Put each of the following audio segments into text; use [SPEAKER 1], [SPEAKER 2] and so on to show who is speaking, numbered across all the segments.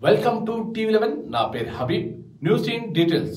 [SPEAKER 1] Welcome to TV eleven నా పేరు Habib news in details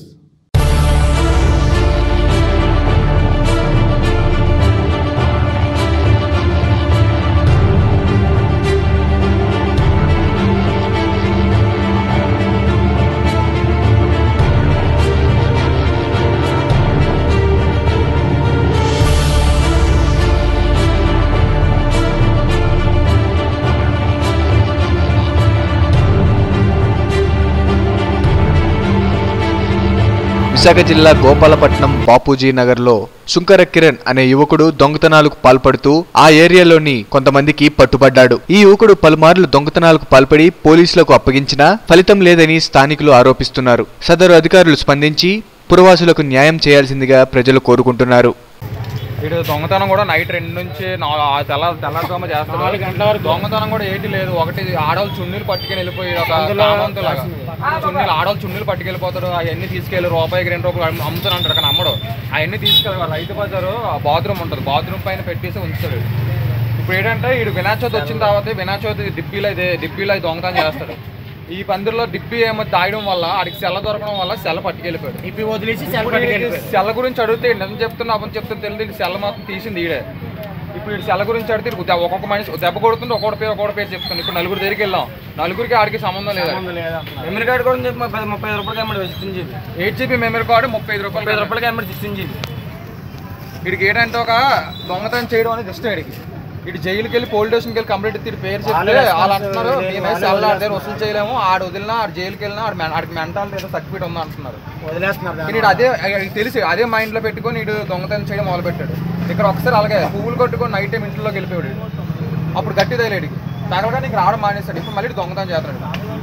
[SPEAKER 2] Visakha జిల్లా గోపాలపట్నం బాపూజీ నగర్లో శుంకర కిరణ్ అనే యువకుడు దొంగతనాలకు పాల్పడుతూ ఆ ఏరియాలోని కొంతమందికి పట్టుబడ్డాడు ఈ యువకుడు పలుమార్లు దొంగతనాలకు పాల్పడి పోలీసులకు అప్పగించినా ఫలితం లేదని స్థానికులు ఆరోపిస్తున్నారు సదరు అధికారులు స్పందించి పురవాసులకు న్యాయం చేయాల్సిందిగా ప్రజలు కోరుకుంటున్నారు
[SPEAKER 3] వీడు దొంగతనం కూడా నైట్ రెండు నుంచి నా- ఆ తెల్ల తెల్లారుజామ చేస్తాడు దొంగతనం కూడా ఏంటి లేదు ఒకటి ఆడవాళ్ళు చున్నీలు పట్టుకుని వెళ్ళిపోయి ఒక కామంతులాగా చున్నీలు ఆడవాళ్ళు చున్నీలు పట్టుకెళ్ళిపోతాడు అవన్నీ తీసుకెళ్ళి రూపాయికి రెండు రూపాయలు అమ్ము- అమ్ముతాను అంటాడు కానీ అమ్మడు అవన్నీ తీసుకెళ్ళి వాళ్ళ రైతు బజారు బాత్రూమ్ ఉంటుంది బాత్రూమ్ పైన పెట్టేసి ఉంచుతాడు ఇప్పుడు ఏంటంటే వీడు వినాయక చవితి వచ్చిన తర్వాత వినాయక చవితి డిప్పీలో అయితే డిప్పీలో అయితే దొంగతనం చేస్తాడు ఈ పందిరిలో డిప్పి ఏమో దాయడం వల్ల ఆడికి సెల్ల దొరకడం వల్ల సెల్ల పట్టుకెళ్ళిపోయాడు
[SPEAKER 4] ఇప్పి వదిలేసి సెల్
[SPEAKER 3] ఇప్పుడు
[SPEAKER 4] పట్టుకెళ్ళిపోయాడు.
[SPEAKER 3] వీడికి సెల్ల గురించి అడిగితే నిజం చెప్తున్నా అప్పుడు చెప్తున్నా తెలియదు వీడి సెల్ల మాత్రం తీసింది ఈడే ఇప్పుడు వీడి సెల్ల గురించి అడిగితే వీడికి దెబ్బ- ఒక్కొక్క మనిషి దెబ్బ కొడుతుంది ఒక్కొక్క పేరు ఒక్కొక్క పేరు చెప్తాను ఇప్పుడు నలుగురు దగ్గరికి వెళ్ళాం నలుగురికి ఆడికి సంబంధం లేదు
[SPEAKER 4] మెమరీ కార్డు కూడా చెప్పి ముప్పై ముప్పై ఐదు రూపాయలకి అమ్మడి sixteen GB
[SPEAKER 3] eight GB memory card ముప్పై ఐదు రూపాయలు
[SPEAKER 4] ముప్పై ఐదు రూపాయలకి అమ్మడి సిక్స్టీన్ జీబీ
[SPEAKER 3] వీడికి ఏంటంటే ఒక దొంగతనం చేయడం అనేది ఇష్టం వీడికి ఇటు జైలుకి వెళ్ళి పోలీస్ స్టేషన్కి వెళ్ళి కంప్లీట్ ఇటు పేరు
[SPEAKER 4] వాళ్ళే
[SPEAKER 3] చెప్తే వాళ్ళు
[SPEAKER 4] responsible
[SPEAKER 3] అంటున్నారు
[SPEAKER 4] లేదు,
[SPEAKER 3] మేము
[SPEAKER 4] వాళ్ళే
[SPEAKER 3] సెల్ ఆడ దగ్గర
[SPEAKER 4] వదిలేస్తున్నారు.
[SPEAKER 3] వసూలు చేయలేము ఆడు వదిలినా ఆడు జైలుకి వెళ్ళినా ఆడు మె- ఆడికి మెంటాలిటీ ఏదో సర్టిఫికేట్ ఉంది అంటున్నారు
[SPEAKER 4] వదిలేస్తున్నారు
[SPEAKER 3] కానీ ఈడు అదే ఆయనకి తెలిసి అదే మైండ్ లో పెట్టుకొని ఇటు దొంగతనం చేయడం మొదలు పెట్టాడు ఇక్కడ ఒకసారి అలాగే పువ్వులు కొట్టుకొని నైట్ టైం ఇంట్లోకి వెళ్ళిపోయాడు ఈడు. అప్పుడు గట్టి తగిలేడికి తగలగా నీకు రావడం మానేస్తాడు ఇప్పుడు మళ్ళీ ఇటు దొంగతనం చేస్తాడు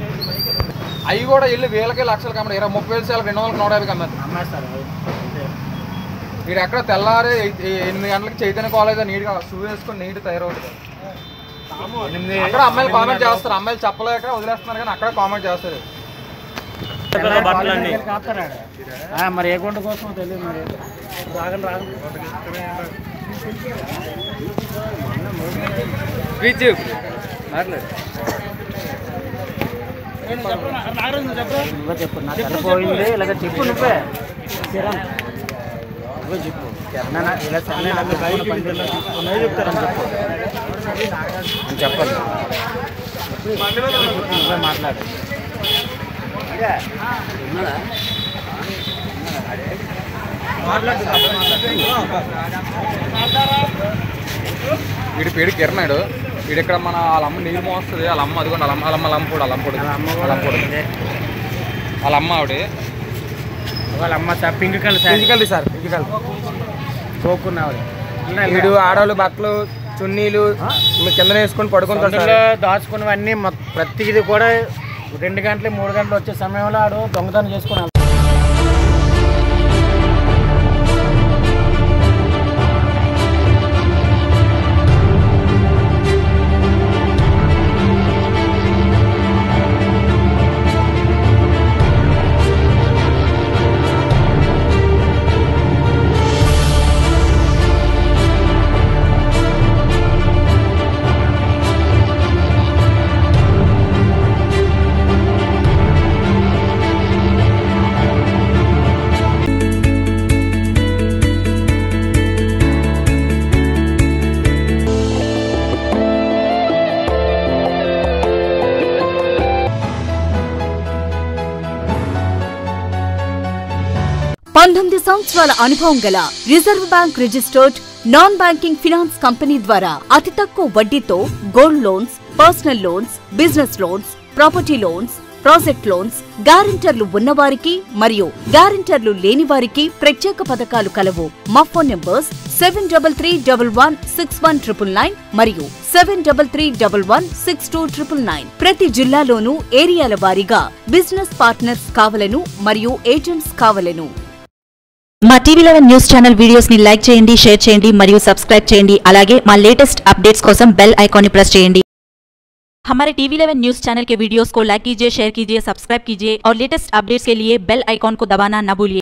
[SPEAKER 3] అవి కూడా వెళ్ళి వేలకి లక్షలు కమ్మడు ఇరవై ముప్పై వేలు సేలకు రెండు వందలకు నూట యాభై కమ్మేస్తాడు
[SPEAKER 4] అమ్మేస్తారు
[SPEAKER 3] వీడు ఎక్కడ తెల్లారి ఎయి- ఎయి- ఎనిమిది గంటలకు చైతన్య కాలేజ్ నీట్గా షూ వేసుకొని నీట్ తయారవుతుంది
[SPEAKER 4] ఎనిమిది
[SPEAKER 3] అక్కడ అమ్మాయిలు కామెంట్ చేస్తారు అమ్మాయిలు చెప్పలేక వదిలేస్తున్నారు కానీ అక్కడ కామెంట్ చేస్తారు
[SPEAKER 4] బట్టలన్నీ మరి ఏ గుంట కోసం తెలియదు మరి రాగండి రాగండి నువ్వే చెప్పు నాకు సరిపోయింది ఇలాగ చెప్పు నువ్వే కిరణ్ నువ్వే చెప్పు నాన్న, ఇలా సరే నన్ను బయట పందిరిలో తీసుకున్నాయి చెప్తారని చెప్పు అని చెప్పాలి నువ్వే మాట్లాడు
[SPEAKER 3] వీడి పేరు కిరణాడు వీడు ఇక్కడ మన వాళ్ళ అమ్మ నీరు మోస్తుంది వాళ్ళ అమ్మ అదిగోండి వాళ్ళ అమ్మ వాళ్ళ అమ్మ లంపుడు వాళ్ళ అమ్మడు
[SPEAKER 4] వాళ్ళ అమ్మ
[SPEAKER 3] వాళ్ళ
[SPEAKER 4] కూడా
[SPEAKER 3] అమ్మడు
[SPEAKER 4] ఇదే.
[SPEAKER 3] వాళ్ళ అమ్మ ఆవిడ
[SPEAKER 4] వాళ్ళ అమ్మ sir pink colour sir
[SPEAKER 3] physical sir physical
[SPEAKER 4] తోకున్నావు
[SPEAKER 3] వీడు ఆడవాళ్ళు బట్టలు చున్నీలు మీ కింద వేసుకొని పడుకుంటారు సార్
[SPEAKER 4] అందులో దాచుకున్నవన్నీ మొత్తం ప్రతిది కూడా రెండు గంటలు మూడు గంటలు వచ్చే సమయంలో ఆడు దొంగతనం చేసుకున్నాడు
[SPEAKER 5] పంతొమ్మిది సంవత్సరాల అనుభవం గల reserve bank registered non banking finance company ద్వారా అతి తక్కువ వడ్డీతో gold loans personal loans business loans property loans project loans గ్యారెంటర్లు ఉన్నవారికి మరియు గ్యారెంటర్లు లేని వారికి ప్రత్యేక పథకాలు కలవు మా phone numbers seven double three double one six one triple nine మరియు seven double three double one six two triple nine ప్రతి జిల్లాలోనూ ఏరియాల వారీగా బిజినెస్ పార్ట్నర్స్ కావలను మరియు ఏజెంట్స్ కావలను
[SPEAKER 6] మా TV eleven news channel videos ని లైక్ చేయండి షేర్ చేయండి మరియు సబ్స్క్రైబ్ చేయండి అలాగే మా లేటెస్ట్ अपडेट्स కోసం బెల్ ఐకాన్ ని ప్రెస్ చేయండి हमारे टीवी 11 न्यूज चैनल के वीडियोस को लाइक कीजिए शेयर कीजिए सब्सक्राइब कीजिए और लेटेस्ट अपडेट्स के लिए बेल आइकॉन को दबाना न भूलिए